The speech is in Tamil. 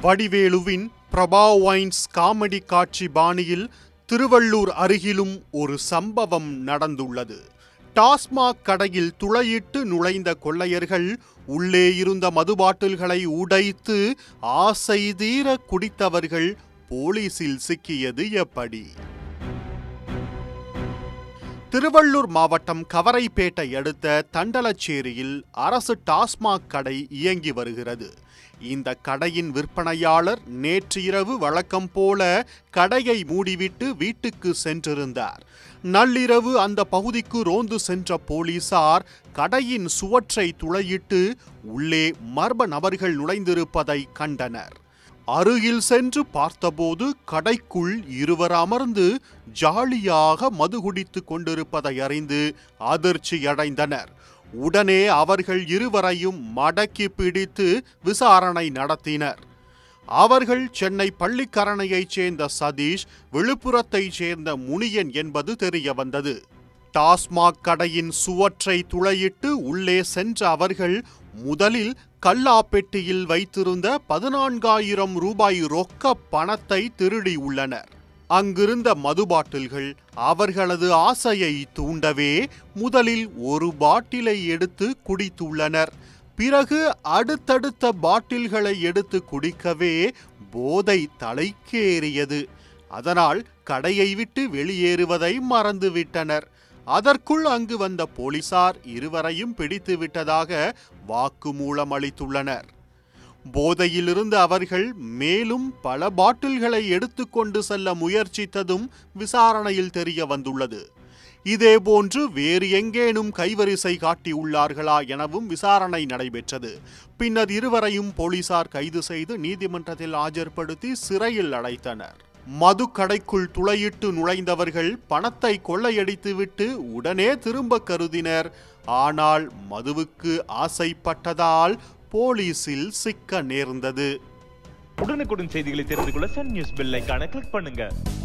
வடிவேலுவின் பிரபா வைன்ஸ் காமெடி காட்சி பாணியில் திருவள்ளூர் அருகிலும் ஒரு சம்பவம் நடந்துள்ளது டாஸ்மாக் கடையில் துளையிட்டு நுழைந்த கொள்ளையர்கள் உள்ளே இருந்த மது பாட்டில்களை உடைத்து ஆசை தீர குடித்தவர்கள் போலீசில் சிக்கியது எப்படி திருவள்ளூர் மாவட்டம் கவரைப்பேட்டை அடுத்த தண்டலச்சேரியில் அரசு டாஸ்மாக் கடை இயங்கி வருகிறது இந்த கடையின் விற்பனையாளர் நேற்று இரவு வழக்கம் போல கடையை மூடிவிட்டு வீட்டுக்கு சென்றிருந்தார் நள்ளிரவு அந்த பகுதிக்கு ரோந்து சென்ற போலீசார் கடையின் சுவற்றை துளையிட்டு உள்ளே மர்ம நபர்கள் நுழைந்திருப்பதை கண்டனர் அருகில் சென்று பார்த்தபோது கடைக்குள் இருவர் அமர்ந்து ஜாலியாக மது குடித்துக் கொண்டிருப்பதை அறிந்து அதிர்ச்சியடைந்தனர் உடனே அவர்கள் இருவரையும் மடக்கி பிடித்து விசாரணை நடத்தினர் அவர்கள் சென்னை பள்ளிக்கரணையைச் சேர்ந்த சதீஷ் விழுப்புரத்தைச் சேர்ந்த முனியன் என்பது தெரிய வந்தது டாஸ்மாக் கடையின் சுவற்றை துளையிட்டு உள்ளே சென்ற அவர்கள் முதலில் கல்லாப்பெட்டியில் வைத்திருந்த பதினான்காயிரம் ரூபாய் ரொக்க பணத்தை திருடியுள்ளனர் அங்கிருந்த மது பாட்டில்கள் அவர்களது ஆசையை தூண்டவே முதலில் ஒரு பாட்டிலை எடுத்து குடித்துள்ளனர் பிறகு அடுத்தடுத்த பாட்டில்களை எடுத்து குடிக்கவே போதை தலைக்கேறியது அதனால் கடையை விட்டு வெளியேறுவதை மறந்துவிட்டனர் அதற்குள் அங்கு வந்த போலீசார் இருவரையும் பிடித்து விட்டதாக வாக்குமூலம் அளித்துள்ளனர் போதையிலிருந்து அவர்கள் மேலும் பல பாட்டில்களை எடுத்துக்கொண்டு செல்ல முயற்சித்ததும் விசாரணையில் தெரிய வந்துள்ளது இதேபோன்று வேறு எங்கேனும் கைவரிசை காட்டியுள்ளார்களா எனவும் விசாரணை நடைபெற்றது பின்னர் இருவரையும் போலீசார் கைது செய்து நீதிமன்றத்தில் ஆஜர்படுத்தி சிறையில் அடைத்தனர் மது கடைக்குள் துளையிட்டு நுழைந்தவர்கள் பணத்தை கொள்ளையடித்துவிட்டு உடனே திரும்ப கருதினர் ஆனால் மதுவுக்கு ஆசைப்பட்டதால் போலீசில் சிக்க நேர்ந்தது உடனுக்குடன் செய்திகளை தெரிந்து கொள்ள சன் நியூஸ் பெல் ஐகானை கிளிக் பண்ணுங்க